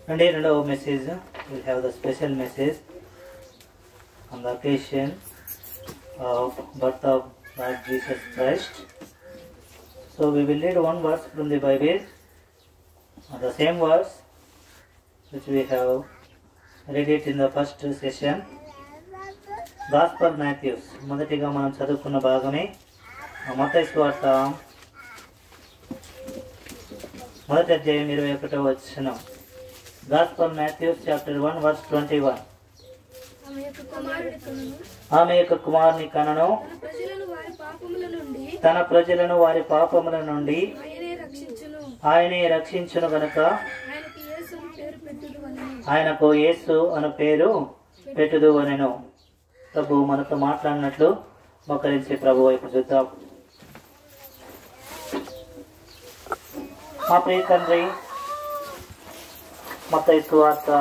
అండి రెండవ message will have the special message on the occasion of birth of Lord Jesus Christ so we will read one verse from the Bible, uh, the same verse which we have read it in the first session. Gospel Matthews మొదటిగా మనం చదువుకున్న భాగమే మతై స్వార్త మొదటి అధ్యాయం ఇరవై ఒకటో వచ్చిన gospel Matthews chapter one verse twenty one ఆమె యొక్క కుమారుడి కనును ఆమె యొక్క కుమారుని కనను తన ప్రజలను వారి పాపముల నుండి తన ప్రజలను వారి పాపముల నుండి ఆయనే రక్షించును ఆయనే రక్షించును గనుక ఆయనకి యేసు అని పేరు పెట్టుదు వలన ఆయనకు యేసు అను పేరు పెట్టుదు అనెను ప్రభు మనతో మాట్లాడినట్లు మొక్కరించి ప్రభు వైపు చూద్దాం మా ప్రియ తండ్రి మత్తయి సువార్త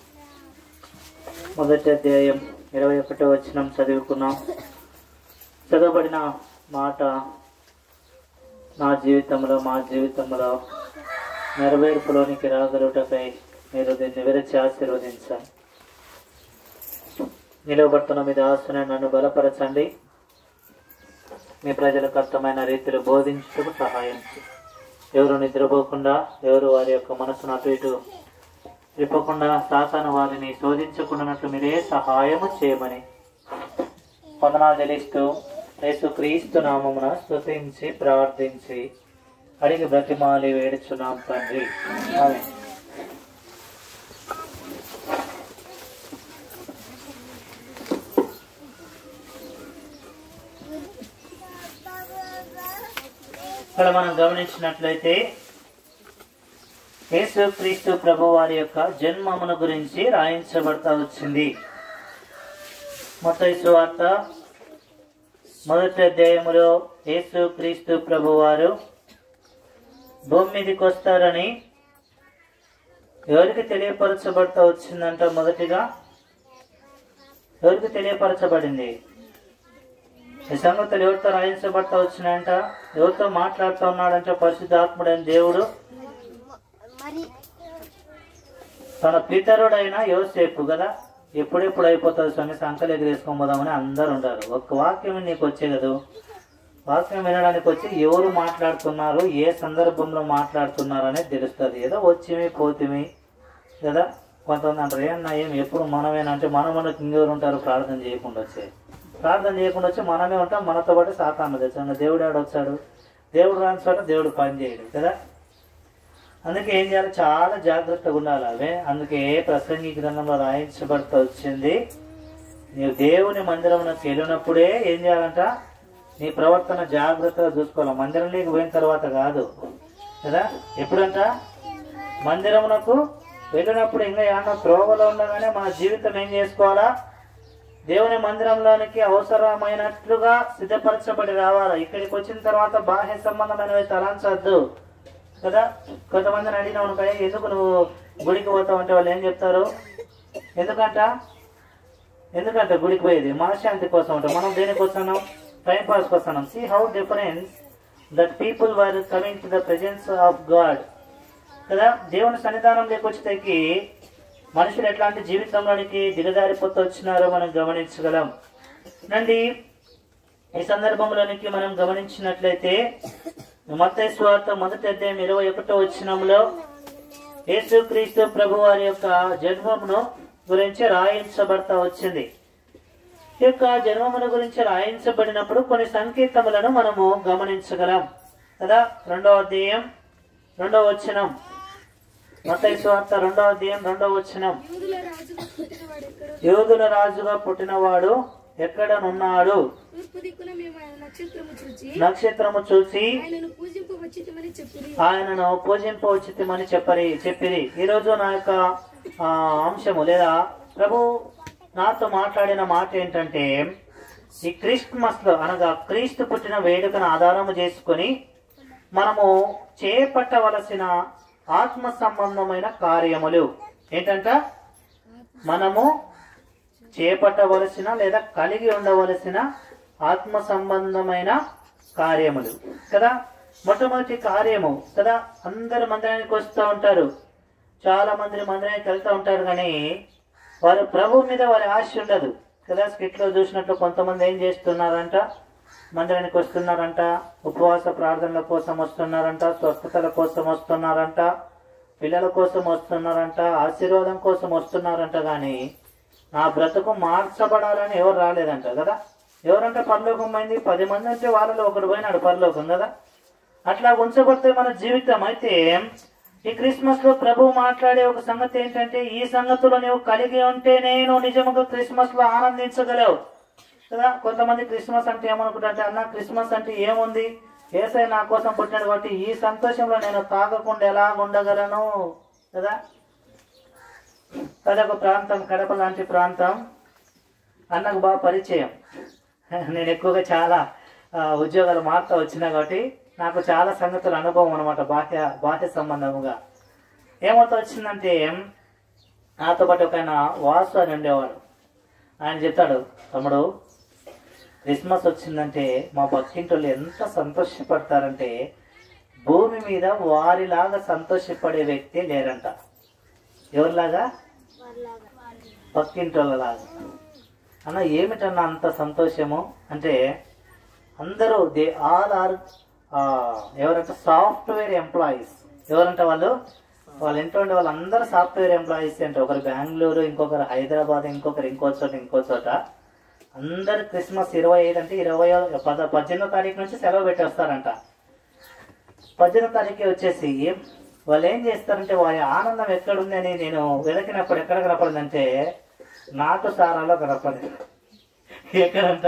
మొదటి అధ్యాయం ఇరవై ఒకటో వచ్చినం చదువుకున్నాం చదవబడిన మాట నా జీవితంలో మా జీవితంలో నెరవేర్పులోనికి రాగలుగుటపై మీరు దీన్ని విరచి ఆశీర్వదించండి నిలవబడుతున్న మీ దాసుని నన్ను బలపరచండి మీ ప్రజలకు అర్థమైన రీతిలో బోధించుటకు సహాయం చేయండి. ఎవరు నిద్రపోకుండా ఎవరు వారి యొక్క మనసును అటు ఇటు తిప్పకుండా సాతాను వారిని శోధించకుండానట్లు మీరే సహాయము చేయమని వందనాలు చెల్లిస్తూ యేసు క్రీస్తు నామమున స్తుతించి ప్రార్థించి అడిగి బ్రతిమాలి వేడుచున్నాం తండ్రి ఆమేన్. ఇక్కడ మనం గమనించినట్లయితే యేసు క్రీస్తు ప్రభు వారి యొక్క జన్మమును గురించి రాయించబడతా వచ్చింది మొత్తం సువార్త మొదటి అధ్యాయములో యేసు క్రీస్తు ప్రభు వారు భూమి మీదకి వస్తారని ఎవరికి తెలియపరచబడతా వచ్చిందంట మొదటిగా ఎవరికి తెలియపరచబడింది ఈ సంగతులు ఎవరితో రాయించబడతా వచ్చినాయంట ఎవరితో మాట్లాడుతూ ఉన్నాడంటే పరిశుద్ధాత్ముడైన దేవుడు తన పితరుడైన యోసేపు కదా ఎప్పుడెప్పుడు అయిపోతుంది స్వామి సంకలు ఎగిరేసుకొని పోదామని అందరు ఉంటారు ఒక్క వాక్యం నీకు వచ్చే కదా వాక్యం వినడానికి వచ్చి ఎవరు మాట్లాడుతున్నారు ఏ సందర్భంలో మాట్లాడుతున్నారు అనేది తెలుస్తుంది ఏదో వచ్చిమి పోతిమి కదా కొంతమంది అంటారు ఏమన్నా ఏం ఎప్పుడు మనమేనా అంటే మన మనకు ఇంకెవరు ఉంటారు ప్రార్థన చేయకుండా వచ్చే ప్రార్థన చేయకుండా వచ్చి మనమే ఉంటాం మనతో పాటు సాతాను తెచ్చాను దేవుడు ఆడ వచ్చాడు దేవుడు రాని చోట దేవుడు పని చేయడు కదా అందుకే ఏం చేయాలి చాలా జాగ్రత్తగా ఉండాలి అవే అందుకే ప్రసంగి గ్రంథంలో రాయించబడుతూ వచ్చింది నీవు దేవుని మందిరంలోకి వెళ్ళినప్పుడే ఏం చేయాలంట నీ ప్రవర్తన జాగ్రత్తగా చూసుకోవాలి మందిరంలోకి పోయిన తర్వాత కాదు కదా ఎప్పుడంట మందిరమునకు వెళ్ళినప్పుడు ఇంకా ఏమన్నా త్రోవలో ఉండగానే మన జీవితం ఏం చేసుకోవాలా దేవుని మందిరంలోనికి అవసరమైనట్లుగా సిద్ధపరచబడి రావాలి ఇక్కడికి వచ్చిన తర్వాత బాహ్య సంబంధమైనవి తలంచద్దు కదా కొంతమందిని అడిగినావు అనుకో, "ఏ, ఎందుకు నువ్వు గుడికి పోతావు అంటే వాళ్ళు ఏం చెప్తారు ఎందుకంట ఎందుకంటే గుడికి పోయేది మనశ్శాంతి కోసం ఉంటాం మనం దేనికోసం టైం పాస్ కోసం see how difference that people were coming to the presence of God కదా దేవుని సన్నిధానంలోకి వచ్చేసరికి మనుషులు ఎట్లాంటి జీవితంలోనికి దిగజారిపోతూ వచ్చినారో మనం గమనించగలం నండి ఈ సందర్భంలోనికి మనం గమనించినట్లయితే మత్తయి స్వార్థ మొదటి అధ్యాయం ఇరవై ఒకటో వచ్చినంలో యేసుక్రీస్తు ప్రభు వారి యొక్క జన్మమును గురించి రాయించబడతా వచ్చింది ఈ యొక్క జన్మమును గురించి రాయించబడినప్పుడు కొన్ని సంకేతములను మనము గమనించగలం కదా రెండవ అధ్యాయం రెండవ వచనం మత్తయి స్వార్థ రెండవ అధ్యాయం రెండవ వచనం యూదుల రాజుగా పుట్టినవాడు ఎక్కడో యోధుల రాజుగా పుట్టినవాడు ఎక్కడనున్నాడు తూర్పు దిక్కున మేము ఆయన నక్షత్రము చూచి నక్షత్రము చూసి ఆయనను పూజింపు వచ్చితమని చెప్పి ఆయనను పూజింపవచ్చితమని చెప్పరి చెప్పిరి ఈ రోజు నా యొక్క ఆ, అంశము లేదా ప్రభు నాతో మాట్లాడిన మాట ఏంటంటే ఈ క్రిస్మస్ లో అనగా క్రీస్తు పుట్టిన వేడుకను ఆధారము చేసుకొని మనము చేపట్టవలసిన ఆత్మ సంబంధమైన కార్యములు ఏంటంట మనము చేపట్టవలసిన లేదా కలిగి ఉండవలసిన ఆత్మ సంబంధమైన కార్యములు కదా మొట్టమొదటి కార్యము కదా అందరు మందిరానికి వస్తూ ఉంటారు చాలా మంది మందిరానికి వెళ్తూ ఉంటారు కానీ వారు ప్రభు మీద వారి ఆశ ఉండదు కదా స్కిట్లో చూసినట్లు కొంతమంది ఏం చేస్తున్నారంట మందిరానికి వస్తున్నారంట ఉపవాస ప్రార్థనల కోసం వస్తున్నారంట స్వస్థతల కోసం వస్తున్నారంట పిల్లల కోసం వస్తున్నారంట ఆశీర్వాదం కోసం వస్తున్నారంట కానీ నా బ్రతుకు మార్చబడాలని ఎవరు రాలేదంట కదా ఎవరంటే పరలోకం పోయింది పది మంది అంటే వాళ్ళలో ఒకడు పోయినాడు పరలోకం కదా అట్లా ఉంచబడితే మన జీవితం అయితే ఈ క్రిస్మస్ లో ప్రభు మాట్లాడే ఒక సంగతి ఏంటంటే ఈ సంగతులు నువ్వు కలిగి ఉంటే నేను నిజముగా క్రిస్మస్ లో ఆనందించగలవు కదా కొంతమంది క్రిస్మస్ అంటే ఏమనుకుంటారంటే అన్న క్రిస్మస్ అంటే ఏముంది ఏసై నా కోసం పుట్టినాడు కాబట్టి ఈ సంతోషంలో నేను తాగకుండా ఎలా ఉండగలను కదా అదొక ప్రాంతం కడప లాంటి ప్రాంతం అన్నకు బాగా పరిచయం నేను ఎక్కువగా చాలా ఆ, ఉద్యోగాలు మారుతూ వచ్చినా కాబట్టి నాకు చాలా సంగతుల అనుభవం అనమాట బాహ్య బాహ్య సంబంధముగా ఏమవుతా వచ్చిందంటే నాతో పాటు ఒక ఆయన వాసు అని ఉండేవాడు ఆయన చెప్తాడు తమ్ముడు క్రిస్మస్ వచ్చిందంటే మా పక్కింటోళ్ళు ఎంత సంతోషపడతారంటే భూమి మీద వారిలాగా సంతోషపడే వ్యక్తి లేరంట ఎవరిలాగా పక్కింటోళ్ళలాగా అన్న ఏమిటన్నా అంత సంతోషము అంటే అందరూ దే ఆల్ ఆర్ ఎవరంటే సాఫ్ట్వేర్ ఎంప్లాయీస్ ఎవరంటే వాళ్ళు వాళ్ళ ఇంట్లో ఉండే వాళ్ళందరూ సాఫ్ట్వేర్ ఎంప్లాయీస్ అంటే ఒకరు బెంగళూరు ఇంకొకరు హైదరాబాద్ ఇంకొకరు ఇంకో చోట ఇంకో చోట అందరు క్రిస్మస్ ఇరవై ఐదు అంటే ఇరవై పద పద్దెనిమిదో తారీఖు నుంచి సెలవు పెట్టేస్తారంట పద్దెనిమిదో తారీఖు వచ్చేసి వాళ్ళు ఏం చేస్తారంటే వారి ఆనందం ఎక్కడుందని నేను వెతికినప్పుడు ఎక్కడ కనపడిందంటే నాటు సారాలో కనపడింది ఎక్కడంట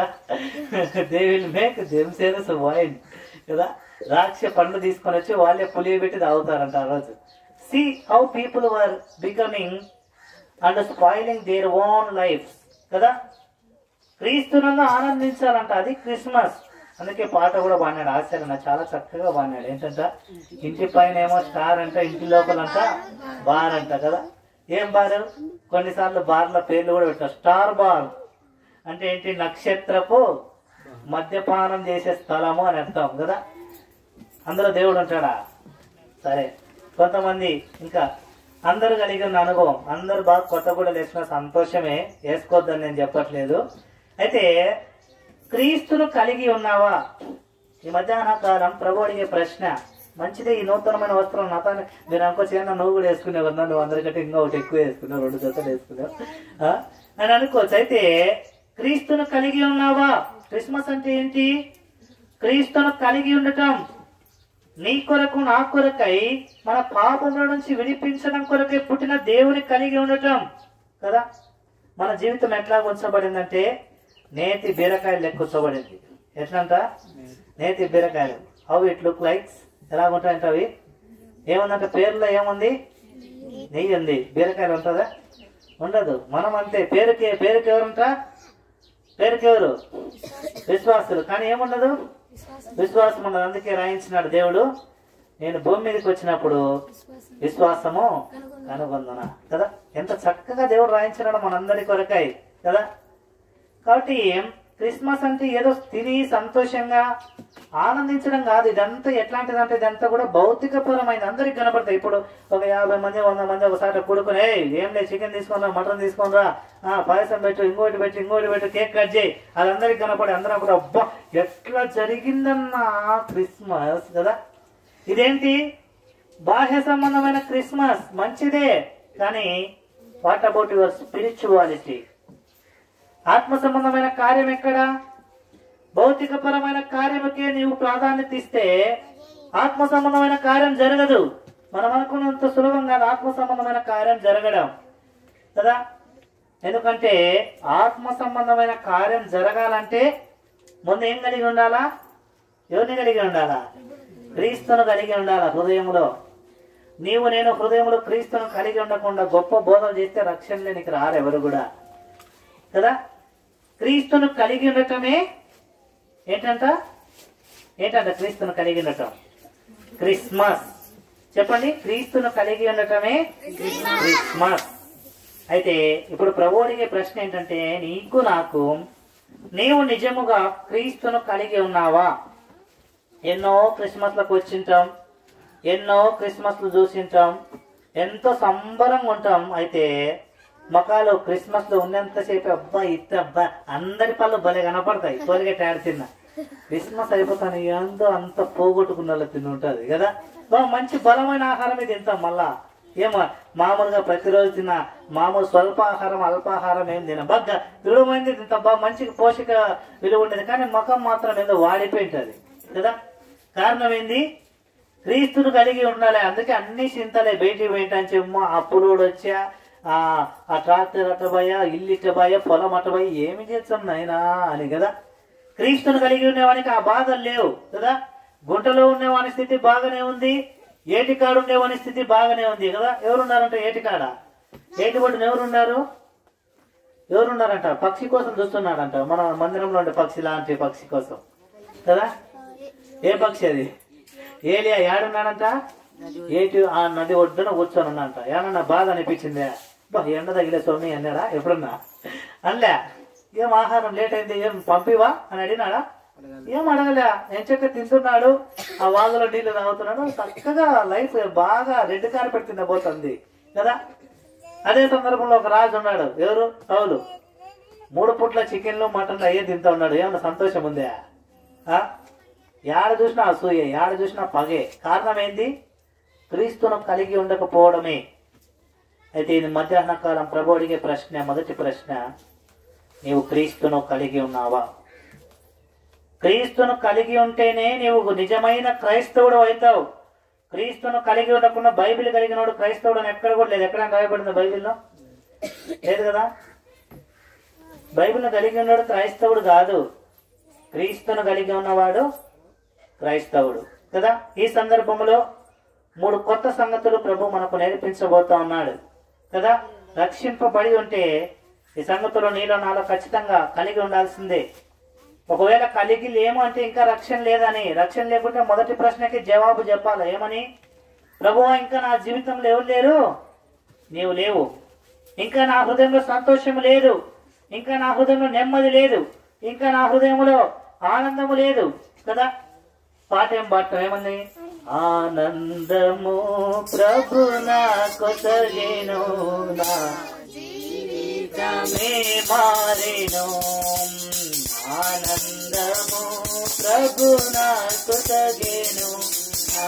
they will make themselves wine కదా ద్రాక్ష పండ్లు తీసుకొని వచ్చి వాళ్ళే పులియ పెట్టి తాగుతారంట ఆ రోజు see how people were becoming and spoiling their own life కదా క్రీస్తునంగా ఆనందించాలంట అది క్రిస్మస్ అందుకే పాట కూడా పాడినాడు ఆశ్చర్య చాలా చక్కగా పాడినాడు ఏంటంట ఇంటి పైన ఏమో స్టార్ అంట ఇంటి లోపలంట బార్ అంట కదా ఏం బార్ కొన్నిసార్లు బార్ల పేర్లు కూడా పెట్టారు స్టార్ బార్ అంటే ఏంటి నక్షత్రపు మద్యపానం చేసే స్థలము అని అర్థం కదా అందులో దేవుడు ఉంటాడా సరే కొంతమంది ఇంకా అందరు కలిగి ఉన్న అనుభవం అందరు బాగా కొత్త కూడా వేసుకున్న సంతోషమే వేసుకోవద్దని నేను చెప్పట్లేదు అయితే క్రీస్తును కలిగి ఉన్నావా ఈ మధ్యాహ్న కాలం ప్రభు అడిగే ప్రశ్న మంచిదే ఈ నూతనమైన వస్త్రం నాతాన్ని మీరు అనుకోవచ్చు నువ్వు కూడా వేసుకునేవు కదా నువ్వు అందరికంటే ఇంకా ఒకటి ఎక్కువ వేసుకున్నావు రెండు జతలు వేసుకున్నావు ఆ? అని అనుకోవచ్చు అయితే క్రీస్తును కలిగి ఉన్నావా క్రిస్మస్ అంటే ఏంటి క్రీస్తును కలిగి ఉండటం నీ కొరకు నా కొరకై మన పాపముల నుంచి విడిపించడం కొరకై పుట్టిన దేవుని కలిగి ఉండటం కదా మన జీవితం ఎట్లా ఉంచబడిందంటే నేతి బీరకాయలు లెక్క ఉంచబడింది ఎట్లంట నేతి బీరకాయలు హౌ ఇట్ లుక్ లైక్స్ ఎలా ఉంటాయంట అవి ఏముందంటే పేరులో ఏముంది నెయ్యి ఉంది బీరకాయలు ఉంటుందా ఉండదు మనం అంతే పేరుకి పేరుకి ఎవరుంటా పేరుకి ఎవరు విశ్వాసులు కానీ ఏముండదు విశ్వాసం ఉండదు అందుకే రాయించినాడు దేవుడు నేను భూమి మీదకి వచ్చినప్పుడు విశ్వాసము కనుగొందన కదా ఎంత చక్కగా దేవుడు రాయించినాడు మనందరి కొరకై కదా కాబట్టి క్రిస్మస్ అంటే ఏదో తిని సంతోషంగా ఆనందించడం కాదు ఇదంతా ఎట్లాంటిది అంటే ఇదంతా కూడా భౌతిక పరమైనది అందరికి కనపడతాయి ఇప్పుడు ఒక యాభై మంది వంద మంది ఒకసారి కూడుకుని "ఏయ్, ఏం లేదు చికెన్ తీసుకున్నా మటన్ తీసుకునిరా ఆ పాయసం పెట్టు ఇంకోటి పెట్టు ఇంకోటి పెట్టు కేక్ కట్ చేయి అది అందరికి కనపడి అందరం కూడా అబ్బా ఎట్లా జరిగిందన్న క్రిస్మస్ కదా ఇదేంటి బాహ్య సంబంధమైన క్రిస్మస్ మంచిదే కానీ వాట్ అబౌట్ యువర్ స్పిరిచువాలిటీ ఆత్మ సంబంధమైన కార్యం ఎక్కడ భౌతిక పరమైన కార్యముకే నీవు ప్రాధాన్యత ఇస్తే ఆత్మ సంబంధమైన కార్యం జరగదు మనం అనుకున్నంత సులభంగా ఆత్మ సంబంధమైన కార్యం జరగడం కదా ఎందుకంటే ఆత్మ సంబంధమైన కార్యం జరగాలంటే ముందు ఏం కలిగి ఉండాలా ఎవరిని కలిగి ఉండాలా క్రీస్తును కలిగి ఉండాలా హృదయంలో నీవు నేను హృదయంలో క్రీస్తును కలిగి ఉండకుండా గొప్ప బోధలు చేస్తే రక్షణ లేనికి రారు ఎవరు కూడా కదా క్రీస్తును కలిగి ఉండటమే ఏంటంట ఏంటంట క్రీస్తును కలిగి ఉండటం క్రిస్మస్ చెప్పండి క్రీస్తును కలిగి ఉండటమే క్రిస్మస్ అయితే ఇప్పుడు ప్రభు అడిగే ప్రశ్న ఏంటంటే నీకు నాకు నీవు నిజముగా క్రీస్తును కలిగి ఉన్నావా ఎన్నో క్రిస్మస్లకు వచ్చింటాం ఎన్నో క్రిస్మస్లు చూసింటాం ఎంతో సంబరంగా ఉంటాం అయితే మకాలు క్రిస్మస్ లో ఉన్నంతసేపు అబ్బా ఇత్త అబ్బా అందరి పళ్ళు భలే కనపడతాయి తోలిగట్టి ఆడ తిన్న క్రిస్మస్ అయిపోతాను ఎంతో అంత పోగొట్టుకున్న తిని ఉంటుంది కదా బా మంచి బలమైన ఆహారం ఇది తింటాం మళ్ళా ఏమో మామూలుగా ప్రతిరోజు తిన్న మామూలు స్వల్ప ఆహారం అల్పాహారం ఏం తిన బాగా దృఢమైంది తింటాం బాగా మంచి పోషక విలువ ఉండేది కానీ ముఖం మాత్రం ఏదో వాడిపోయి ఉంటుంది కదా కారణం ఏంది క్రీస్తును కలిగి ఉండాలి అందుకే అన్ని చింతలే బయటికి పోయింటని చెప్పు అప్పులు వచ్చా ఆ ఆ ట్రాక్టర్ అట్టబోయా ఇల్లు ఇట్టబోయా పొలం అట్టబోయా ఏమి చేస్తాం నాయనా అని కదా క్రీస్తును కలిగి ఉండేవానికి ఆ బాధలు లేవు కదా గుంటలో ఉండేవాని స్థితి బాగానే ఉంది ఏటికాడు ఉండేవాని స్థితి బాగానే ఉంది కదా ఎవరున్నారంట ఏటికాడ ఏటి ఒడ్డున ఎవరున్నారు ఎవరున్నారంట పక్షి కోసం చూస్తున్నాడంట మన మందిరంలో ఉండే పక్షి లాంటి పక్షి కోసం కదా ఏ పక్షి అది ఏలియా ఏడున్నాడంట ఏటి ఆ నది ఒడ్డున కూర్చొని ఉన్నాడంట ఏమన్నా బాధ అనిపించిందే బా ఎండ తగిలే స్వామి అన్నాడా ఎప్పుడన్నా అనలే ఏం ఆహారం లేట్ అయింది ఏం పంపివా అని అడిగినాడా ఏం అడగలే నేను చెక్క తింటున్నాడు ఆ వాగులో నీళ్లు తాగుతున్నాడు చక్కగా లైఫ్ బాగా రెడ్ కార్పెట్ కింద పోతుంది కదా అదే సందర్భంలో ఒక రాజు ఉన్నాడు ఎవరు సౌలు మూడు పుట్ల చికెన్లు మటన్లు అయ్యే తింటా ఉన్నాడు ఏమన్నా సంతోషం ఉందా ఆ? యాడ చూసినా అసూయ యాడ చూసినా పగే కారణం ఏంది క్రీస్తును కలిగి ఉండకపోవడమే అయితే ఇది మధ్యాహ్న కాలం ప్రభు అడిగే ప్రశ్న మొదటి ప్రశ్న నీవు క్రీస్తును కలిగి ఉన్నావా క్రీస్తును కలిగి ఉంటేనే నీవు నిజమైన క్రైస్తవుడు అవుతావు క్రీస్తును కలిగి ఉండకుండా బైబిల్ కలిగినోడు క్రైస్తవుడు అని ఎక్కడ కూడా లేదు ఎక్కడ రాయబడింది బైబిల్లో లేదు కదా బైబిల్ను కలిగి ఉన్నాడు క్రైస్తవుడు కాదు క్రీస్తును కలిగి ఉన్నవాడు క్రైస్తవుడు కదా ఈ సందర్భంలో మూడు కొత్త సంగతులు ప్రభు మనకు నేర్పించబోతా ఉన్నాడు కదా రక్షింపబడి ఉంటే ఈ సంగతులు నీలో నాలో ఖచ్చితంగా కలిగి ఉండాల్సిందే ఒకవేళ కలిగి లేము అంటే ఇంకా రక్షణ లేదని రక్షణ లేకుంటే మొదటి ప్రశ్నకి జవాబు చెప్పాలి ఏమని ప్రభువా ఇంకా నా జీవితంలో ఎవరు లేరు నీవు లేవు ఇంకా నా హృదయంలో సంతోషం లేదు ఇంకా నా హృదయంలో నెమ్మది లేదు ఇంకా నా హృదయంలో ఆనందము లేదు కదా పాట ఏం పాడటం ఏమంది ఆనందము ప్రభు నా కొసగేను నా జీవితమే మారేను ఆనందము ప్రభు నా కొసగేను నా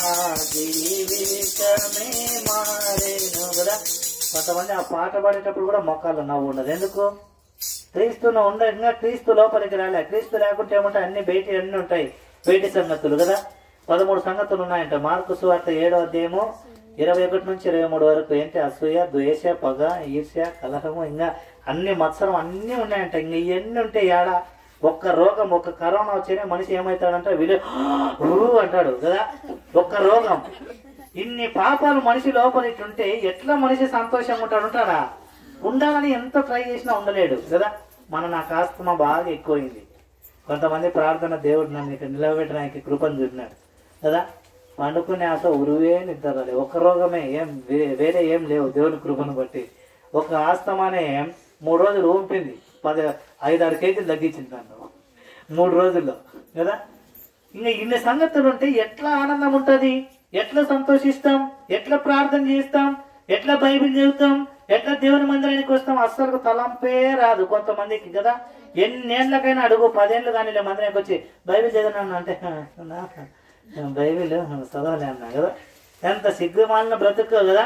జీవితమే మారేను కదా కొంతమంది ఆ పాట పాడేటప్పుడు కూడా మొక్కలు నవ్వు ఉండదు ఎందుకు క్రీస్తును ఉండ ఇంకా క్రీస్తు లోపలికి రాలే క్రీస్తు లేకుంటే ఏమంటే అన్ని బయట అన్ని ఉంటాయి బయటి సంగతులు కదా పదమూడు సంగతులు ఉన్నాయంట మార్కు సువార్త ఏడో అధ్యాయము ఇరవై ఒకటి నుంచి ఇరవై మూడు వరకు ఏంటి అసూయ ద్వేష పగ ఈర్ష్య కలహము ఇంకా అన్ని మత్సరం అన్ని ఉన్నాయంట ఇంకా ఇవన్నీ ఉంటాయి ఏడ ఒక్క రోగం ఒక్క కరోనా వచ్చేనే మనిషి ఏమవుతాడంటే వీళ్ళు ఊ అంటాడు కదా ఒక్క రోగం ఇన్ని పాపాలు మనిషి లోపల ఇట్లుంటే ఎట్లా మనిషి సంతోషంగా ఉంటాడు ఉంటాడా ఉండాలని ఎంత ట్రై చేసినా ఉండలేడు కదా మన నాకు ఆస్తమా బాగా ఎక్కువైంది కొంతమంది ప్రార్థన దేవుడు నన్ను ఇక్కడ నిలబెట్టడానికి కృపను చూపినాడు కదా పండుకునే ఆశ ఉరువే నిద్రలే ఒక రోగమే ఏం వే- వేరే ఏం లేవు దేవుని కృపను బట్టి ఒక ఆస్తమానే మూడు రోజులు ఊపింది పది ఐదు ఆరు కేజీలు తగ్గించింది నన్ను మూడు రోజుల్లో కదా ఇంకా ఇన్ని సంగతులు ఉంటే ఎట్లా ఆనందం ఉంటది ఎట్లా సంతోషిస్తాం ఎట్లా ప్రార్థన చేస్తాం ఎట్లా బైబిల్ చదువుతాం ఎట్లా దేవుని మందిరానికి వస్తాం అస్సలు తలంపే రాదు కొంతమందికి కదా ఎన్నేళ్ళకైనా అడుగు పదేళ్ళు కానీ ఇలా మందిరానికి వచ్చి బైబిల్ చదివినాను అంటే "హ, నా- బైబిల్ చదవలే అన్నా కదా ఎంత సిగ్గుమాలిన బ్రతుకు కదా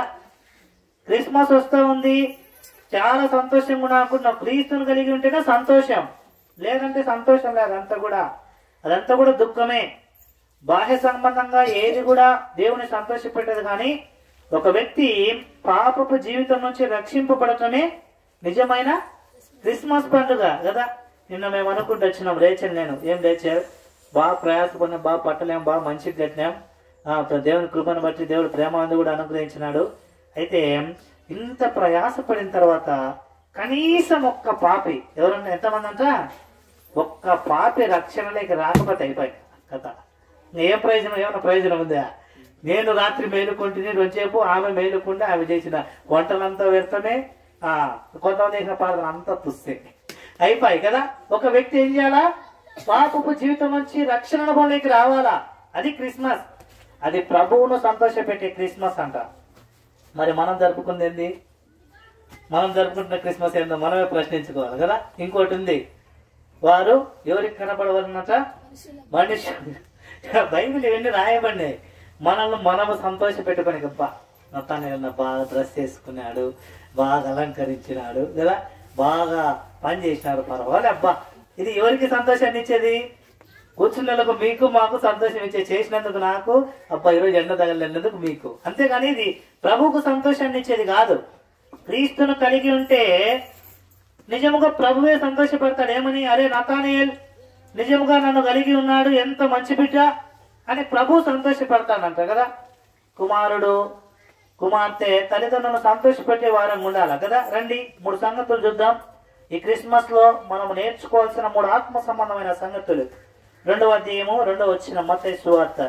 క్రిస్మస్ వస్తూ ఉంది చాలా సంతోషంగా ఉన్నా అనుకుంటున్నాం క్రీస్తుని కలిగి ఉంటేనే సంతోషం లేదంటే సంతోషం లేదు అదంతా కూడా అదంతా కూడా దుఃఖమే బాహ్య సంబంధంగా ఏది కూడా దేవుని సంతోషపెట్టదు కానీ ఒక వ్యక్తి పాపపు జీవితం నుంచి రక్షింపబడటమే నిజమైన క్రిస్మస్ పండుగ కదా నిన్న మేము అనుకుంటూ వచ్చినాం రేచల్ నేను ఏం రేచల్ బాగా ప్రయాసపడినాం బాగా పట్టలేం బాగా మంచిగా కట్టినాం ఆ, దేవుని కృపను బట్టి దేవుడు ప్రేమ కూడా అనుగ్రహించినాడు అయితే ఇంత ప్రయాసపడిన తర్వాత కనీసం ఒక్క పాపి ఎవరన్నా ఎంతమంది అంట ఒక్క పాపి రక్షణలోకి రాకపోతే అయిపోయి కథ ఏం ప్రయోజనం ఏమైనా ప్రయోజనం ఉందా నేను రాత్రి మేలుకుంటుంది రెండుసేపు ఆమె మేలుకుంటే ఆమె చేసిన వంటలంతా వ్యర్థమే ఆ కొంతమంది చేసిన ప్రార్థన అంతా తుస్తే అయిపోయి కదా ఒక వ్యక్తి ఏం చేయాలా పాపపు జీవితం నుంచి రక్షణ అనుభవంలోకి రావాలా అది క్రిస్మస్ అది ప్రభువును సంతోషపెట్టే క్రిస్మస్ అంట మరి మనం జరుపుకుంది ఏంది మనం జరుపుకుంటున్న క్రిస్మస్ ఏందో మనమే ప్రశ్నించుకోవాలి కదా ఇంకోటి ఉంది వారు ఎవరికి కనపడవాలన్నట మనిషి బైబిల్ ఇవన్నీ రాయబడినాయి మనల్ని మనము సంతోష పెట్టుకొని గప్ప మొత్తాన్ని బాగా డ్రెస్ వేసుకున్నాడు బాగా అలంకరించినాడు కదా బాగా పని చేసినాడు పర్వాలే అబ్బా ఇది ఎవరికి సంతోషాన్ని ఇచ్చేది కూర్చున్నలకు మీకు మాకు సంతోషం ఇచ్చే చేసినందుకు నాకు అబ్బా ఈరోజు ఎండ తగలినందుకు మీకు అంతేగాని ఇది ప్రభువుకు సంతోషాన్ని ఇచ్చేది కాదు క్రీస్తును కలిగి ఉంటే నిజముగా ప్రభువే సంతోషపడతాడు ఏమని అరే నతానియల్ నిజముగా నన్ను కలిగి ఉన్నాడు ఎంత మంచి బిడ్డ అని ప్రభు సంతోషపడతాడంట కదా కుమారుడు కుమార్తె తల్లిదండ్రులను సంతోషపెట్టే వారం ఉండాలి కదా రండి మూడు సంగతులు చూద్దాం ఈ క్రిస్మస్ లో మనం నేర్చుకోవాల్సిన మూడు ఆత్మ సంబంధమైన సంగతులు రెండవ అధ్యాయము రెండవ వచ్చిన మత సువార్త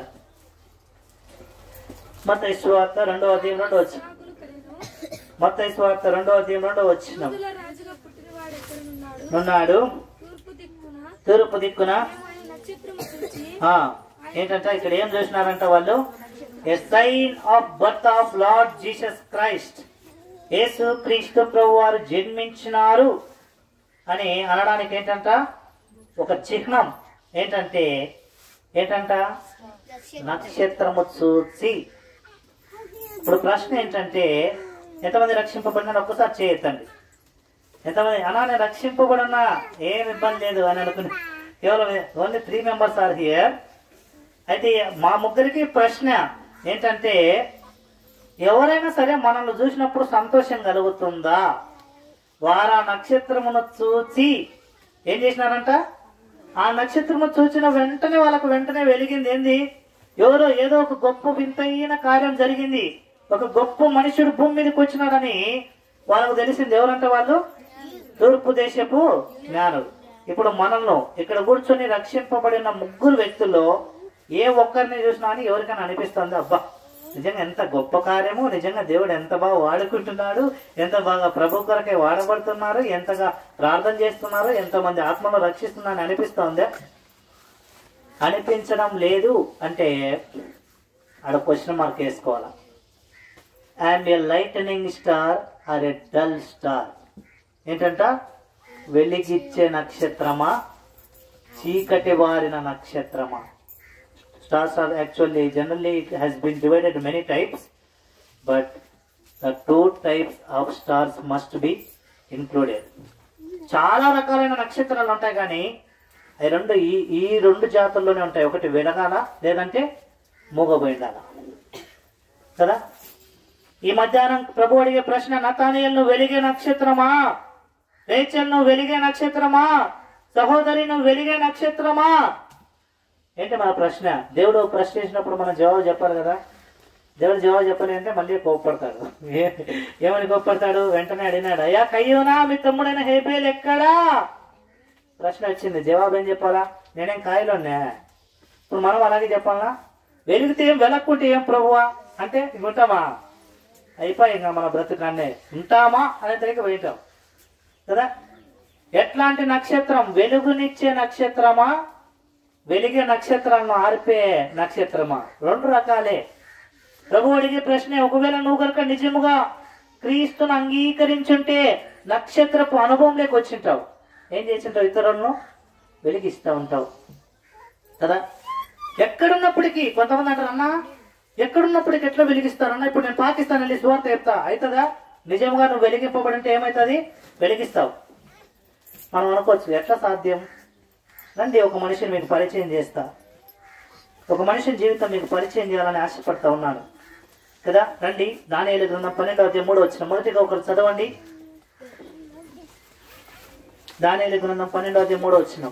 మత సువార్త రెండవ అధ్యాయం రెండవ వచ్చిన నాకులు కలిగిన మత సువార్త రెండవ అధ్యాయం రెండవ వచ్చిన యూదుల రాజుగా పుట్టినవాడు ఎక్కడనున్నాడు ఉన్నాడు తూర్పు దిక్కున తూర్పు దిక్కున మేము ఆయన నక్షత్రము చూచి ఆ, ఏంటంట ఇక్కడ ఏం చూసినారంట వాళ్ళు a sign of birth of Lord Jesus Christ యేసు క్రీస్తు ప్రభు వారు జన్మించినారు అని అనడానికి ఏంటంట ఒక చిహ్నం ఏంటంటే ఏంటంట నక్షత్రము చూసి ఇప్పుడు ప్రశ్న ఏంటంటే ఎంతమంది రక్షింపబడిన ఒక్కసారి చేయొద్దండి ఎంతమంది అన్నా నేను రక్షింపబడున్నా ఏం ఇబ్బంది లేదు అని అనుకుని కేవలం only three members are here అయితే మా ముగ్గురికి ప్రశ్న ఏంటంటే ఎవరైనా సరే మనల్ని చూసినప్పుడు సంతోషం కలుగుతుందా వారు ఆ నక్షత్రమును చూచి ఏం చేసినారంట ఆ నక్షత్రము చూచిన వెంటనే వాళ్ళకు వెంటనే వెలిగింది ఏంది ఎవరో ఏదో ఒక గొప్ప వింతైన కార్యం జరిగింది ఒక గొప్ప మనుషుడు భూమి మీదకి వచ్చినాడని వాళ్ళకు తెలిసింది ఎవరంటే వాళ్ళు తూర్పు దేశపు జ్ఞానులు ఇప్పుడు మనల్ని ఇక్కడ కూర్చొని రక్షింపబడిన ముగ్గురు వ్యక్తుల్లో ఏ ఒక్కరిని చూసినా అని ఎవరికైనా అనిపిస్తుంది అబ్బా నిజంగా ఎంత గొప్ప కార్యము నిజంగా దేవుడు ఎంత బాగా వాడుకుంటున్నాడు ఎంత బాగా ప్రభు కొరకే వాడబడుతున్నారు ఎంతగా ప్రార్థన చేస్తున్నారు ఎంతమంది ఆత్మను రక్షిస్తున్నారని అనిపిస్తోందా అనిపించడం లేదు అంటే ఆడ క్వశ్చన్ మార్క్ వేసుకోవాలా and a lightning star or a dull star ఏంటంట వెలిగిచ్చే నక్షత్రమా చీకటి వారిన నక్షత్రమా stars are actually generally it has been divided many types but the two types of stars must be included చాలా రకాలైన నక్షత్రాలు ఉంటాయి కానీ అవి రెండు ఈ ఈ రెండు జాతుల్లోనే ఉంటాయి ఒకటి వెలగాల లేదంటే మూగబోయిండాల కదా ఈ మధ్యాహ్నం ప్రభు అడిగే ప్రశ్న నతానియల్ నువ్వు వెలిగే నక్షత్రమా రేచల్ నువ్వు వెలిగే నక్షత్రమా సహోదరి నువ్వు వెలిగే నక్షత్రమా ఏంటి మన ప్రశ్న దేవుడు ఒక ప్రశ్న వేసినప్పుడు మనం జవాబు చెప్పాలి కదా దేవుడు జవాబు చెప్పాలి అంటే మళ్ళీ కోప్పడతాడు ఏ- ఏమని కోప్పడతాడు వెంటనే అడిగినాడు అయ్యా కయ్యోనా మీ తమ్ముడైన హేబేల్ ఎక్కడా ప్రశ్న వచ్చింది జవాబు ఏం చెప్పాలా నేనేం కాయలోనే ఇప్పుడు మనం అలాగే చెప్పాలా వెలిగితే ఏం వెలక్కుంటే ఏం ప్రభువా అంటే ఇంక ఉంటామా అయిపోయి ఇంకా మన బ్రతుకాన్నే ఉంటామా అనే తరికి పోయిటాం కదా ఎట్లాంటి నక్షత్రం వెలుగునిచ్చే నక్షత్రమా వెలిగే నక్షత్రాలను ఆర్పే నక్షత్రమా రెండు రకాలే ప్రభు అడిగే ప్రశ్న ఒకవేళ నువ్వు కనుక నిజముగా క్రీస్తును అంగీకరించుంటే నక్షత్రపు అనుభవంలోకి వచ్చింటావు ఏం చేసింటావు ఇతరులను వెలిగిస్తూ ఉంటావు కదా ఎక్కడున్నప్పటికీ కొంతమంది అంటారు అన్నా ఎక్కడున్నప్పటికీ ఎట్లా వెలిగిస్తారన్నా ఇప్పుడు నేను పాకిస్తాన్ వెళ్ళి సువార్త చెప్తా అవుతుందా నిజంగా నువ్వు వెలిగింపబడింటే ఏమవుతుంది వెలిగిస్తావు మనం అనుకోవచ్చు ఎట్లా సాధ్యం రండి ఒక మనిషిని మీకు పరిచయం చేస్తా ఒక మనిషిని జీవితం మీకు పరిచయం చేయాలని ఆశపడతా ఉన్నాను కదా రండి దాని గ్రంథం పన్నెండవ అధ్యాయం మూడు వచ్చిన మొదటిగా ఒకరు చదవండి దాని గ్రంథం పన్నెండవ అధ్యాయం మూడు వచ్చిన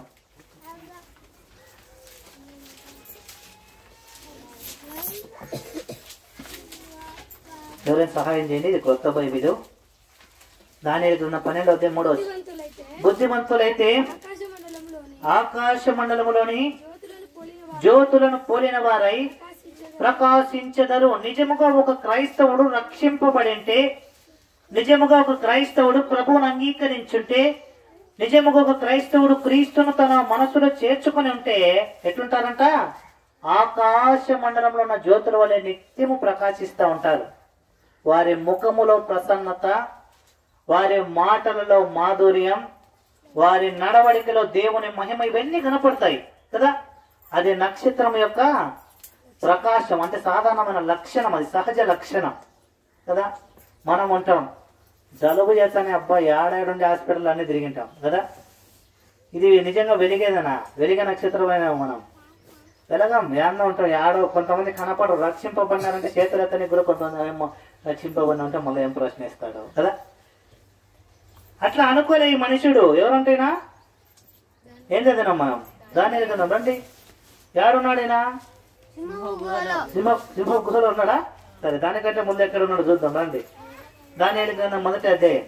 ఎవరైనా సహాయం చేయండి ఇది కొత్త బైబిల్ దాని గ్రంథం పన్నెండవ అధ్యాయం మూడు వచ్చిన బుద్ధిమంతులైతే బుద్ధిమంతులైతే ఆకాశ మండలంలోని ఆకాశ మండలములోని జ్యోతులను పోలిన వారు జ్యోతులను పోలిన వారై ప్రకాశించగా ప్రకాశించదరు నిజముగా ఒక క్రైస్తవుడు రక్షింపబడింటే నిజముగా ఒక క్రైస్తవుడు ప్రభువును అంగీకరించుంటే నిజముగా ఒక క్రైస్తవుడు క్రీస్తును తన మనసులో చేర్చుకుని ఉంటే ఎట్లుంటారంట ఆకాశ మండలంలో ఉన్న జ్యోతుల వలె నిత్యము ప్రకాశిస్తూ ఉంటారు వారి ముఖములో ప్రసన్నత వారి మాటలలో మాధుర్యం వారి నడవడికలో దేవుని మహిమ ఇవన్నీ కనపడతాయి కదా అది నక్షత్రం యొక్క ప్రకాశం అంటే సాధారణమైన లక్షణం అది సహజ లక్షణం కదా మనం ఉంటాం జలుబు చేస్తానే అబ్బాయి ఏడాడుండి హాస్పిటల్ అన్ని తిరిగింటాం కదా ఇది నిజంగా వెలిగేదనా వెలిగే నక్షత్రమైన మనం వెలగం ఏమన్నా ఉంటాం యాడో కొంతమంది కనపడరు రక్షింపబడినారంటే చేతులు ఎత్తని కూడా కొంతమంది ఏమో రక్షింపబడిన ఉంటే మళ్ళీ ఏం ప్రశ్న ఇస్తాడు కదా అట్లా అనుకోలే ఈ మనుషుడు ఎవరంటేనా ఏం చదివినాం మనం దాన్ని చదివినాం రండి ఎవరున్నాడేనా సింహ సింహ గుహలో ఉన్నాడా సరే దానికంటే ముందు ఎక్కడ ఉన్నాడు చూద్దాం రండి దాని కన్నా మొదటి అధ్యాయం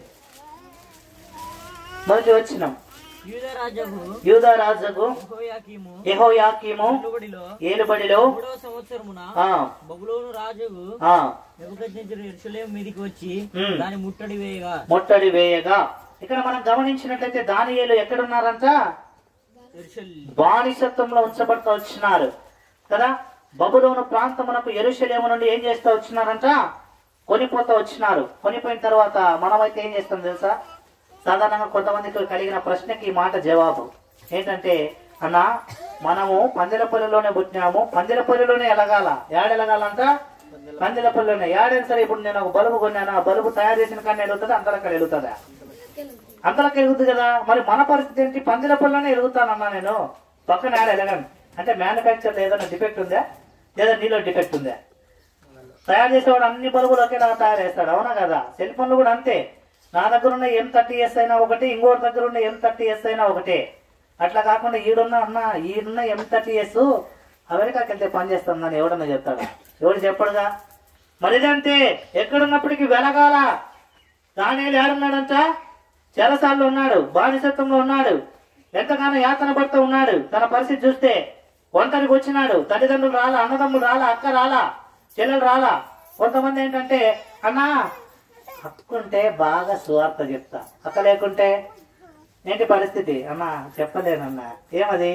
మొదటి వచ్చినాం యూదరాజు యూదా రాజుకు యెహోయాకీము యెహోయాకీము వెలువడిలో ఏలుబడిలో మూడవ సంవత్సరమున ఆ బబులోను రాజుకు ఆ నెబుకద్నెజరు యెరూషలేము మీదికి వచ్చి ఉమ్. దాని ముట్టడి వేయగా ముట్టడి వేయగా ఇక్కడ మనం గమనించినట్లయితే దానియేలు ఎక్కడున్నారంట యెరూషలేము బానిసత్వంలో ఉంచబడుతూ వచ్చినారు కదా బబులోను ప్రాంతమునకు ఎరుషలేము నుండి ఏం చేస్తూ వచ్చినారంట కొనిపోతూ వచ్చినారు కొనిపోయిన తర్వాత మనమైతే ఏం చేస్తాం తెలుసా సాధారణంగా కొంతమందికి కలిగిన ప్రశ్నకి ఈ మాట జవాబు ఏంటంటే అన్న మనము పందిలపల్లిలోనే పుట్టినాము పందిలపల్లిలోనే ఎలగాల ఏడెలగాలంట పందిలపల్లిలోనే ఏడైనా సరే ఇప్పుడు నేను ఒక బల్బు కొన్నాను ఆ బల్బు తయారు చేసిన కానీ వెలుగుతుందా అంతలక్కడ వెలుగుతుందా అంతలకు ఎరుగుతుంది కదా మరి మన పరిస్థితి ఏంటి పందిలపల్లిలోనే ఎరుగుతానన్నా నేను పక్కన ఆడ ఎలగను అంటే మ్యానుఫ్యాక్చర్ ఏదైనా డిఫెక్ట్ ఉందా లేదా నీలో డిఫెక్ట్ ఉందా తయారు చేసేవాడు అన్ని బల్బులు ఒకేలా తయారు చేస్తాడు అవునా కదా సెల్ ఫోన్లు కూడా అంతే నా దగ్గర ఉన్న ఎం థర్టీ ఎస్ అయినా ఒకటి ఇంకోటి దగ్గర ఉన్న ఎం థర్టీ ఎస్ అయినా ఒకటే అట్లా కాకుండా ఈడున్న అన్న ఈడున్న ఎం థర్టీ ఎస్ అమెరికాకి వెళ్తే పని చేస్తుందని ఎవడన్నా చెప్తాడు ఎవడు చెప్పడుగా మరిదంతే ఎక్కడున్నప్పటికీ వెలగాల దానిలో ఏడున్నాడంట చెరసాల్లో ఉన్నాడు బానిసత్వంలో ఉన్నాడు ఎంతగానో యాతన పడుతూ ఉన్నాడు తన పరిస్థితి చూస్తే ఒంటరికి వచ్చినాడు తల్లిదండ్రులు రాలా అన్నదమ్ములు రాలా అక్క రాలా చెల్లెలు రాలా కొంతమంది ఏంటంటే అన్నా హక్కుంటే బాగా సువార్త చెప్తా అక్క లేకుంటే ఏంటి పరిస్థితి అన్నా చెప్పలేనన్నా ఏమది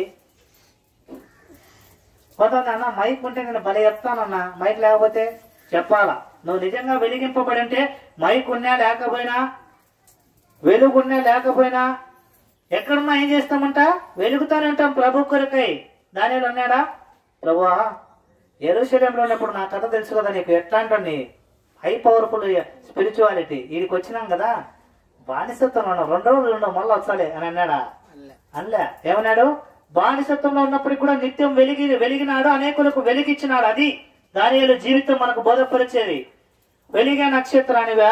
కొంతమంది అన్న మైక్ ఉంటే నేను భలే చెప్తానన్నా మైక్ లేకపోతే చెప్పాలా నువ్వు నిజంగా వెలిగింపబడి ఉంటే మైక్ ఉన్నా లేకపోయినా వెలుగున్నా లేకపోయినా ఎక్కడున్నా ఏం చేస్తామంట వెలుగుతానే ఉంటాం ప్రభు కొరకై దానిలో ఉన్నాడా ప్రభువా ఎరుశలంలో ఉన్నప్పుడు నా కథ తెలుసు కదా నీకు ఎట్లా అంటుంది హై పవర్ఫుల్ స్పిరిచువాలిటీ వీడికి వచ్చినాం కదా బానిసత్వం ఉన్నాం రెండు రోజులు ఉండవు మళ్ళీ వచ్చాలి అని అన్నాడా అనలే ఏమన్నాడు బానిసత్వంలో ఉన్నప్పటికి కూడా నిత్యం వెలిగి వెలిగినాడు అనేకులకు వెలిగిచ్చినాడు అది దానిలో జీవితం మనకు బోధపరిచేది వెలిగే నక్షత్రానివా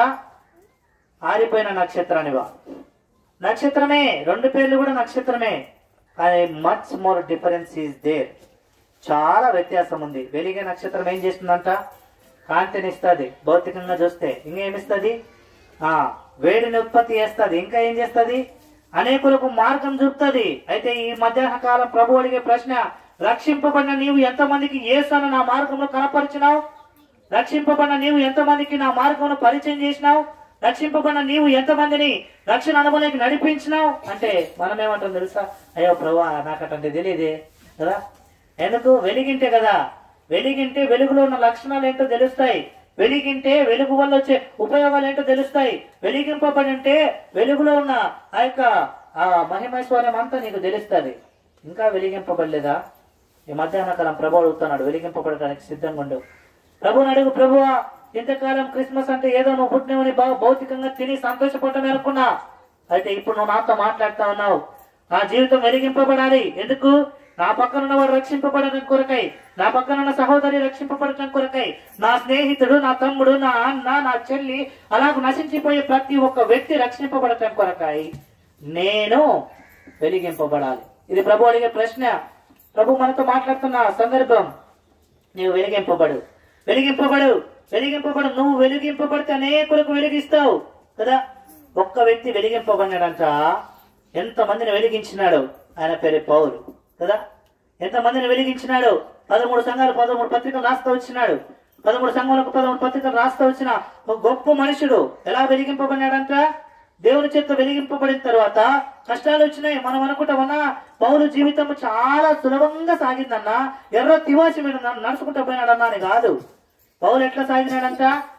ఆరిపోయిన నక్షత్రానివా నక్షత్రమే రెండు పేర్లు కూడా నక్షత్రమే కానీ much more difference is there చాలా వ్యత్యాసం ఉంది వెలిగే నక్షత్రం ఏం చేస్తుందంట కాంతిని ఇస్తుంది భౌతికంగా చూస్తే ఇంకేమిస్తుంది ఆ వేడిని ఉత్పత్తి చేస్తుంది ఇంకా ఏం చేస్తుంది అనేకులకు మార్గం చూపుతుంది అయితే ఈ మధ్యాహ్న కాలం ప్రభు అడిగే ప్రశ్న రక్షింపబడిన నీవు ఎంతమందికి ఏసాను నా మార్గంలో కనపరిచినావు రక్షింపబడిన నీవు ఎంతమందికి నా మార్గంలో పరిచయం చేసినావు రక్షింపబడిన నీవు ఎంతమందిని రక్షణ అనుభవానికి నడిపించినావు అంటే మనం ఏమంటాం తెలుసా అయ్యో ప్రభా నాకు అటువంటి తెలియదే కదా ఎందుకు వెలిగింటే కదా వెలిగింటే వెలుగులో ఉన్న లక్షణాలు ఏంటో తెలుస్తాయి వెలిగింటే వెలుగు వల్ల వచ్చే ఉపయోగాలు ఏంటో తెలుస్తాయి వెలిగింపబడి ఉంటే వెలుగులో ఉన్న ఆ యొక్క ఆ మహిమైశ్వర్యం అంతా నీకు తెలుస్తుంది ఇంకా వెలిగింపబడలేదా ఈ మధ్యాహ్న కాలం ప్రభు అడుగుతున్నాడు వెలిగింపబడటానికి సిద్ధంగా ఉండు ప్రభుని అడుగు ప్రభువా ఇంతకాలం క్రిస్మస్ అంటే ఏదో నువ్వు పుట్టినవని బాగా భౌతికంగా తిని సంతోషపడటం అనుకున్నా అయితే ఇప్పుడు నువ్వు నాతో మాట్లాడుతా ఉన్నావు నా జీవితం వెలిగింపబడాలి ఎందుకు నా పక్కన ఉన్నవాడు రక్షింపబడటం కొరకై నా పక్కన ఉన్న సహోదరి రక్షింపబడటం కొరకై నా స్నేహితుడు నా తమ్ముడు నా అన్న నా చెల్లి అలాగ నశించిపోయే ప్రతి ఒక్క వ్యక్తి రక్షింపబడటం కొరకై నేను వెలిగింపబడాలి ఇది ప్రభు అడిగే ప్రశ్న ప్రభు మనతో మాట్లాడుతున్న సందర్భం నీవు వెలిగింపబడు వెలిగింపబడు వెలిగింపబడు నువ్వు వెలిగింపబడితే అనేకులకు వెలిగిస్తావు కదా ఒక్క వ్యక్తి వెలిగింపబడినాడంట ఎంత మందిని వెలిగించినాడు ఆయన పేరు పౌరు కదా ఎంత మందిని వెలిగించినాడు పదమూడు సంఘాలు పదమూడు పత్రికలు రాస్తూ వచ్చినాడు పదమూడు సంఘాలకు పదమూడు పత్రికలు రాస్తూ వచ్చిన ఒక గొప్ప మనుషుడు ఎలా వెలిగింపబడినాడంట దేవుని చేత వెలిగింపబడిన తర్వాత కష్టాలు వచ్చినాయి మనం అనుకుంటామన్నా పౌరు జీవితం చాలా సులభంగా సాగిందన్నా ఎర్ర తివాసి మీద నడుచుకుంటూ పోయినాడన్నా అని కాదు పౌలు ఎట్లా సాగినాడంట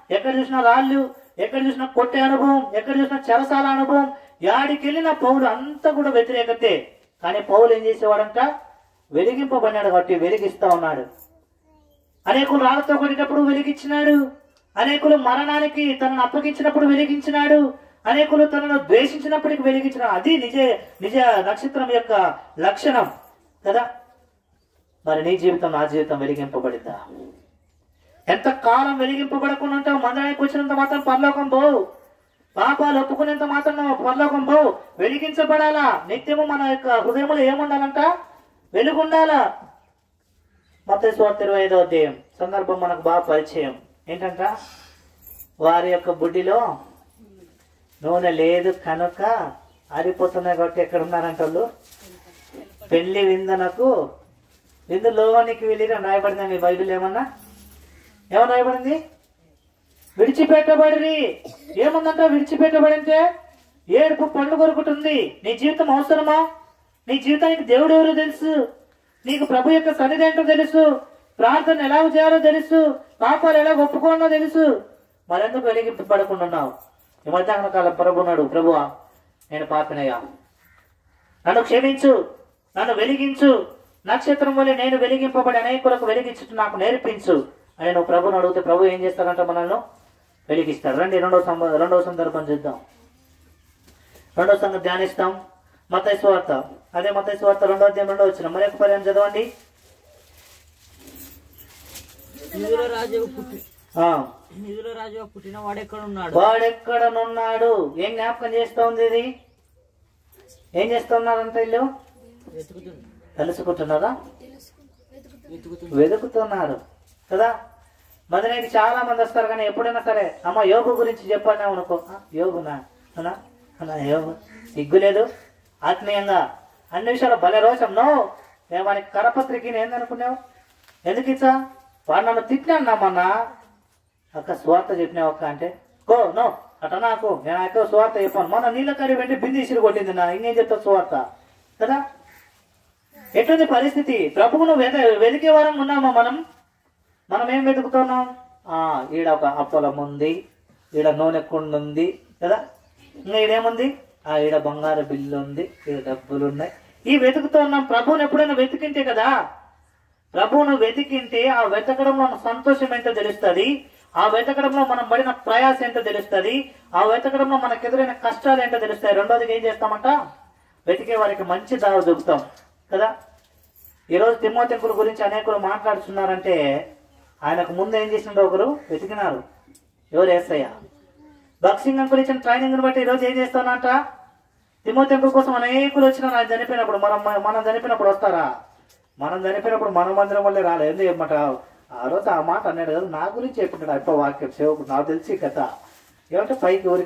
ఎక్కడ చూసినా రాళ్ళు ఎక్కడ చూసినా కొట్టే అనుభవం ఎక్కడ చూసినా చెరసాల అనుభవం యాడికి వెళ్ళిన పౌలు అంతా కూడా వ్యతిరేకతే కానీ పౌలు ఏం చేసేవాడంట వెలిగింపబడినాడు కాబట్టి వెలిగిస్తా ఉన్నాడు అనేకులు రాళ్లతో కొట్టేటప్పుడు వెలిగించినాడు అనేకులు మరణానికి తనను అప్పగించినప్పుడు వెలిగించినాడు అనేకులు తనను ద్వేషించినప్పటికి వెలిగించిన అది నిజ నిజ నక్షత్రం యొక్క లక్షణం కదా మరి నీ జీవితం నా జీవితం వెలిగింపబడిందా ఎంత కాలం వెలిగింపబడకుండా ఉంటావు మందిరానికి వచ్చినంత మాత్రం పరలోకం పోవు పాపాలు ఒప్పుకునేంత మాత్రం నువ్వు పరలోకం పోవు వెలిగించబడాలా నిత్యము మన యొక్క హృదయంలో ఏముండాలంట వెలుగుండాలా మత స్వార్థ ఇరవై ఐదో అధ్యాయం సందర్భం మనకు బాగా పరిచయం ఏంటంట వారి యొక్క బుడ్డిలో నూనె లేదు కనుక ఆరిపోతున్నాయి కాబట్టి ఎక్కడ ఉన్నారంట వాళ్ళు పెళ్లి విందనకు విందులోనికి వెళ్ళి రాయబడిందా మీ బైబిల్ ఏమన్నా ఏమన్నా రాయబడింది విడిచిపెట్టబడి ఏముందంట విడిచిపెట్టబడింటే ఏడుపు పండు కొరుకుతుంది నీ జీవితం అవసరమా నీ జీవితానికి దేవుడు ఎవరో తెలుసు నీకు ప్రభు యొక్క సన్నిధి ఏంటో తెలుసు ప్రార్థన ఎలా చేయాలో తెలుసు పాపాలు ఎలా ఒప్పుకోవాలో తెలుసు మరెందుకు వెలిగింపబడకుండా ఉన్నావు ఈ మధ్యాహ్న కాలం ప్రభు ఉన్నాడు ప్రభువా నేను పాపినయ్యా నన్ను క్షమించు నన్ను వెలిగించు నక్షత్రం వల్ల నేను వెలిగింపబడి అనేకులకు వెలిగించుట నాకు నేర్పించు అని నువ్వు ప్రభుని అడిగితే ప్రభు ఏం చేస్తాడంట మనల్ని వెలిగిస్తాడు రండి రెండో సంబ రెండవ సందర్భం చూద్దాం రెండో సంగతి ధ్యానిస్తాం మత స్వార్త అదే మత స్వార్త రెండో అధ్యాయం రెండో వచ్చిన మరొక పర్యాయం చదవండి నిధుల రాజు పుట్టి ఆ, నిధుల రాజు పుట్టిన వాడు ఎక్కడ ఉన్నాడు వాడెక్కడనున్నాడు ఏం జ్ఞాపకం చేస్తూ ఉంది ఇది ఏం చేస్తున్నారంట వీళ్ళు వెతుకుతుంది తెలుసుకుంటున్నారా వెతుకుతుంది వెతుకుతున్నారు కదా మదనకి చాలా మంది వస్తారు కానీ ఎప్పుడైనా సరే అమ్మ యోగు గురించి చెప్పండి అనుకో "ఆ, యోగునా అన్నా అన్నా యోగు సిగ్గు లేదు ఆత్మీయంగా అన్ని విషయాలు భలే రోషం నో నేను వానికి కరపత్రికి ఏందనుకున్నావు ఎందుకు ఇచ్చా వాడు నన్ను తిట్టినాడు నమ్మన్నా అక్క స్వార్థ చెప్పినావు అక్క అంటే కో నో అట నాకు నేను అక్క స్వార్థ చెప్పాను మొన్న నీళ్ళ కరి వెండి బింది ఇసురు కొట్టింది నా ఇంకేం చెప్తా స్వార్థ కదా ఎటువంటి పరిస్థితి ప్రభువును వెద వెతికే వారం ఉన్నామా మనం మనం ఏం వెతుకుతున్నాం ఆ ఈడ ఒక అప్పలం ఉంది ఈడ నూనె కుండ ఉంది కదా ఇంకా ఈడేముంది ఆ ఈడ బంగారు బిల్లు ఉంది ఈడ డబ్బులు ఉన్నాయి ఈ వెతుకుతున్నాం ప్రభువుని ఎప్పుడైనా వెతికింటే కదా ప్రభువును వెతికింటే ఆ వెతకడంలో ఉన్న సంతోషం ఏంటో తెలుస్తుంది ఆ వెతకడంలో మనం పడిన ప్రయాస ఏంటో తెలుస్తుంది ఆ వెతకడంలో మనకు ఎదురైన కష్టాలు ఏంటో తెలుస్తాయి రెండోది ఏం చేస్తామంట వెతికే వారికి మంచి దారి దొరుకుతాం కదా ఈరోజు తిమ్మోతింపుల గురించి అనేకులు మాట్లాడుతున్నారంటే ఆయనకు ముందు ఏం చేసిండో ఒకరు వెతికినారు ఎవరు ఏసయ్య బాక్సింగ్ అంకుల్ ఇచ్చిన ట్రైనింగ్ బట్టి ఈరోజు ఏం చేస్తానంట తిమ్మోతింపుల కోసం అనేకులు వచ్చిన ఆయన చనిపోయినప్పుడు మనం మనం చనిపోయినప్పుడు వస్తారా మనం చనిపోయినప్పుడు మన మందిరం వల్లే రాలేదు ఎందుకు చెప్పమాట ఆ రోజు ఆ మాట అన్నాడు కదా నా గురించి చెప్పుంటాడు అప్ప వాక్యం సేవకుడు నాకు తెలిసి కథ ఏమంటే పైకి ఊరికి